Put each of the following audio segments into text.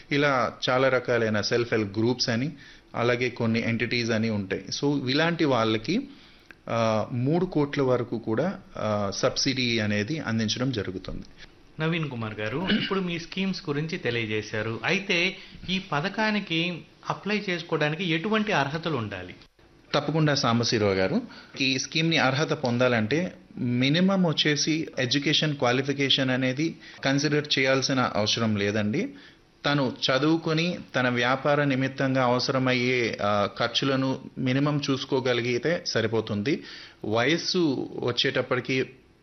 ఇలా చాలా రకాలైన సెల్ఫ్ హెల్ప్ గ్రూప్స్ అని అలాగే కొన్ని ఎంటిటీస్ అని ఉంటాయి సో ఇలాంటి వాళ్ళకి ఆ, మూడు కోట్ల వరకు కూడా ఆ, సబ్సిడీ అనేది అందించడం జరుగుతుంది నవీన్ కుమార్ గారు ఇప్పుడు మీ స్కీమ్స్ గురించి తెలియజేశారు అయితే ఈ పథకానికి అప్లై చేసుకోవడానికి ఎటువంటి అర్హతలు ఉండాలి తప్పకుండా సాంబశివరావు గారు ఈ స్కీమ్ని అర్హత పొందాలంటే మినిమం వచ్చేసి ఎడ్యుకేషన్ క్వాలిఫికేషన్ అనేది కన్సిడర్ చేయాల్సిన అవసరం లేదండి తను చదువుకొని తన వ్యాపార నిమిత్తంగా అవసరమయ్యే ఆ, ఖర్చులను మినిమం చూసుకోగలిగితే సరిపోతుంది వయస్సు వచ్చేటప్పటికి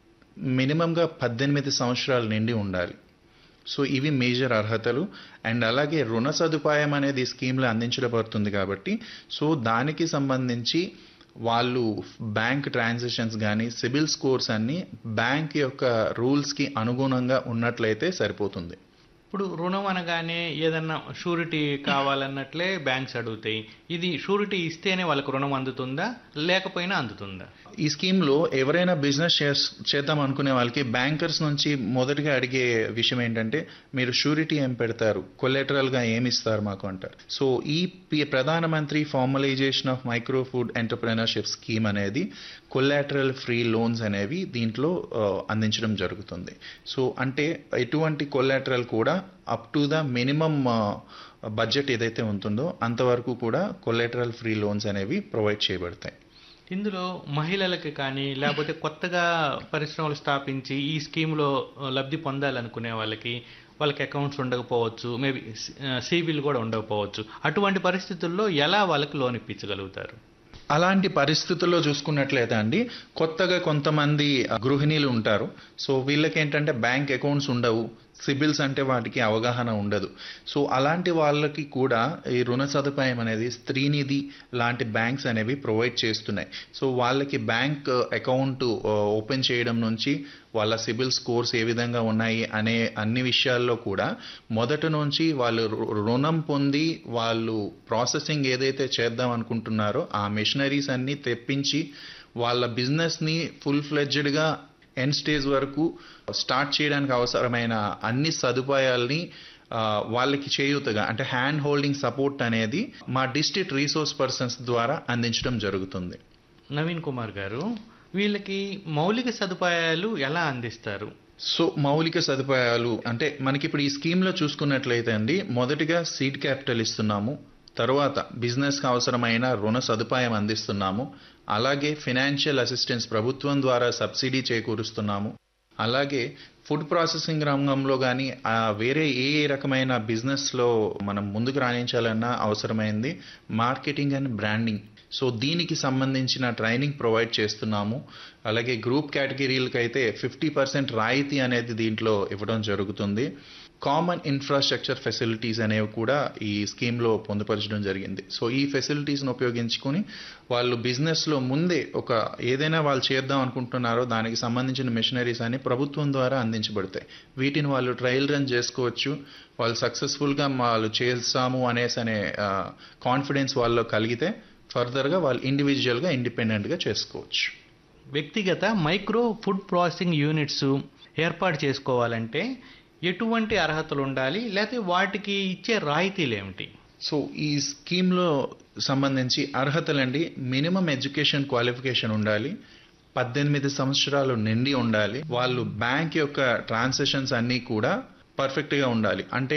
మినిమంగా పద్దెనిమిది సంవత్సరాలు నిండి ఉండాలి సో ఇవి మేజర్ అర్హతలు అండ్ అలాగే రుణ సదుపాయం అనేది ఈ స్కీమ్లో అందించబడుతుంది కాబట్టి సో దానికి సంబంధించి వాళ్ళు బ్యాంక్ ట్రాన్సాక్షన్స్ కానీ సిబిల్ స్కోర్స్ అన్ని బ్యాంక్ యొక్క రూల్స్కి అనుగుణంగా ఉన్నట్లయితే సరిపోతుంది ఇప్పుడు రుణం అనగానే ఏదన్నా షూరిటీ కావాలన్నట్లే బ్యాంక్స్ అడుగుతాయి ఇది షూరిటీ ఇస్తేనే వాళ్ళకు రుణం అందుతుందా లేకపోయినా అందుతుందా ఈ స్కీమ్లో ఎవరైనా బిజినెస్ చేద్దాం అనుకునే వాళ్ళకి బ్యాంకర్స్ నుంచి మొదటిగా అడిగే విషయం ఏంటంటే మీరు షూరిటీ ఏం పెడతారు కొలెటరల్గా ఏమి ఇస్తారు మాకు అంటారు సో ఈ పి- ప్రధానమంత్రి formalisation of micro food entrepreneurship scheme అనేది కొలాటరల్ ఫ్రీ లోన్స్ అనేవి దీంట్లో ఆ, అందించడం జరుగుతుంది సో అంటే ఎటువంటి కొలాటరల్ కూడా up to the minimum budget ఏదైతే ఉంటుందో అంతవరకు కూడా కొలాటరల్ ఫ్రీ లోన్స్ అనేవి ప్రొవైడ్ చేయబడతాయి ఇందులో మహిళలకి కానీ లేకపోతే కొత్తగా పరిశ్రమలు స్థాపించి ఈ స్కీమ్లో లబ్ధి పొందాలనుకునే వాళ్ళకి వాళ్ళకి అకౌంట్స్ ఉండకపోవచ్చు మేబీ సిబిల్ కూడా ఉండకపోవచ్చు అటువంటి పరిస్థితుల్లో ఎలా వాళ్ళకి లోన్ ఇప్పించగలుగుతారు అలాంటి పరిస్థితుల్లో చూసుకున్నట్లయితే అండి కొత్తగా కొంతమంది గృహిణీలు ఉంటారు సో వీళ్ళకి ఏంటంటే బ్యాంక్ అకౌంట్స్ ఉండవు సిబిల్స్ అంటే వాటికి అవగాహన ఉండదు సో అలాంటి వాళ్ళకి కూడా ఈ రుణ సదుపాయం అనేది స్త్రీనిధి లాంటి బ్యాంక్స్ అనేవి ప్రొవైడ్ చేస్తున్నాయి సో వాళ్ళకి బ్యాంక్ అకౌంట్ ఓపెన్ చేయడం నుంచి వాళ్ళ సిబిల్ స్కోర్స్ ఏ విధంగా ఉన్నాయి అనే అన్ని విషయాల్లో కూడా మొదటి నుంచి వాళ్ళు రు- రుణం పొంది వాళ్ళు ప్రాసెసింగ్ ఏదైతే చేద్దాం అనుకుంటున్నారో ఆ మెషినరీస్ అన్ని తెప్పించి వాళ్ళ బిజినెస్ని ఫుల్ ఫ్లెడ్జ్డ్గా ఎండ్ స్టేజ్ వరకు స్టార్ట్ చేయడానికి అవసరమైన అన్ని సదుపాయాల్ని ఆ, వాళ్ళకి చేయూతగా అంటే హ్యాండ్ హోల్డింగ్ సపోర్ట్ అనేది మా డిస్ట్రిక్ట్ రీసోర్స్ పర్సన్స్ ద్వారా అందించడం జరుగుతుంది నవీన్ కుమార్ గారు వీళ్ళకి మౌలిక సదుపాయాలు ఎలా అందిస్తారు సో మౌలిక సదుపాయాలు అంటే మనకి ఇప్పుడు ఈ స్కీమ్లో చూసుకున్నట్లయితే అండి మొదటిగా సీడ్ క్యాపిటల్ ఇస్తున్నాము తర్వాత బిజినెస్కి అవసరమైన రుణ సదుపాయం అందిస్తున్నాము అలాగే ఫినాన్షియల్ అసిస్టెన్స్ ప్రభుత్వం ద్వారా సబ్సిడీ చేకూరుస్తున్నాము అలాగే ఫుడ్ ప్రాసెసింగ్ రంగంలో కానీ వేరే ఏ ఏ రకమైన బిజినెస్లో మనం ముందుకు రాణించాలన్నా అవసరమైంది మార్కెటింగ్ అండ్ బ్రాండింగ్ సో దీనికి సంబంధించిన ట్రైనింగ్ ప్రొవైడ్ చేస్తున్నాము అలాగే గ్రూప్ కేటగిరీలకు అయితే ఫిఫ్టీ పర్సెంట్ రాయితీ అనేది దీంట్లో ఇవ్వడం జరుగుతుంది కామన్ ఇన్ఫ్రాస్ట్రక్చర్ ఫెసిలిటీస్ అనేవి కూడా ఈ స్కీమ్లో పొందుపరచడం జరిగింది సో ఈ ఫెసిలిటీస్ని ఉపయోగించుకొని వాళ్ళు బిజినెస్లో ముందే ఒక ఏదైనా వాళ్ళు చేద్దాం అనుకుంటున్నారో దానికి సంబంధించిన మెషినరీస్ అని ప్రభుత్వం ద్వారా అందించబడతాయి వీటిని వాళ్ళు ట్రయల్ రన్ చేసుకోవచ్చు వాళ్ళు సక్సెస్ఫుల్గా వాళ్ళు చేస్తాము అనేసి అనే కాన్ఫిడెన్స్ వాళ్ళలో కలిగితే ఫర్దర్గా వాళ్ళు ఇండివిజువల్గా ఇండిపెండెంట్గా చేసుకోవచ్చు వ్యక్తిగత మైక్రో ఫుడ్ ప్రాసెసింగ్ యూనిట్స్ ఏర్పాటు చేసుకోవాలంటే ఎటువంటి అర్హతలు ఉండాలి లేకపోతే వాటికి ఇచ్చే రాయితీలు ఏమిటి సో ఈ స్కీమ్లో సంబంధించి అర్హతలండి మినిమం ఎడ్యుకేషన్ క్వాలిఫికేషన్ ఉండాలి పద్దెనిమిది సంవత్సరాలు నిండి ఉండాలి వాళ్ళు బ్యాంక్ యొక్క ట్రాన్సాక్షన్స్ అన్నీ కూడా పర్ఫెక్ట్గా ఉండాలి అంటే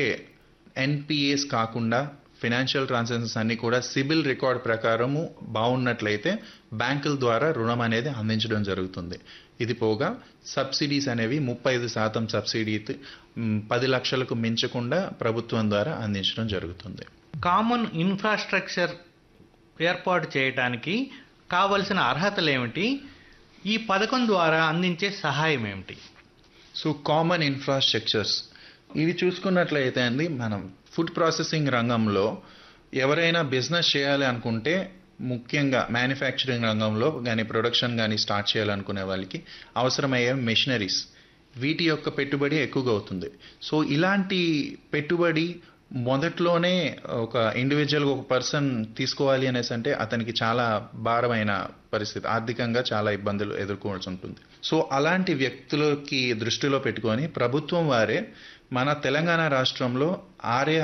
ఎన్పిఎస్ కాకుండా ఫినాన్షియల్ ట్రాన్సాక్షన్స్ అన్నీ కూడా సిబిల్ రికార్డ్ ప్రకారము బాగున్నట్లయితే బ్యాంకుల ద్వారా రుణం అనేది అందించడం జరుగుతుంది ఇది పోగా సబ్సిడీస్ అనేవి ముప్పై ఐదు శాతం సబ్సిడీ మ్, పది లక్షలకు మించకుండా ప్రభుత్వం ద్వారా అందించడం జరుగుతుంది కామన్ ఇన్ఫ్రాస్ట్రక్చర్ ఏర్పాటు చేయడానికి కావలసిన అర్హతలు ఏమిటి ఈ పథకం ద్వారా అందించే సహాయం ఏమిటి సో కామన్ ఇన్ఫ్రాస్ట్రక్చర్స్ ఇవి చూసుకున్నట్లయితే అండి మనం ఫుడ్ ప్రాసెసింగ్ రంగంలో ఎవరైనా బిజినెస్ చేయాలి అనుకుంటే ముఖ్యంగా మ్యానుఫ్యాక్చరింగ్ రంగంలో కానీ ప్రొడక్షన్ కానీ స్టార్ట్ చేయాలనుకునే వాళ్ళకి అవసరమయ్యే మెషినరీస్ వీటి యొక్క పెట్టుబడి ఎక్కువగా అవుతుంది సో ఇలాంటి పెట్టుబడి మొదట్లోనే ఒక ఇండివిజువల్ ఒక పర్సన్ తీసుకోవాలి అనేసి అంటే అతనికి చాలా భారమైన పరిస్థితి ఆర్థికంగా చాలా ఇబ్బందులు ఎదుర్కోవాల్సి ఉంటుంది సో అలాంటి వ్యక్తులకి దృష్టిలో పెట్టుకొని ప్రభుత్వం వారే మన తెలంగాణ రాష్ట్రంలో ఆర్ఏ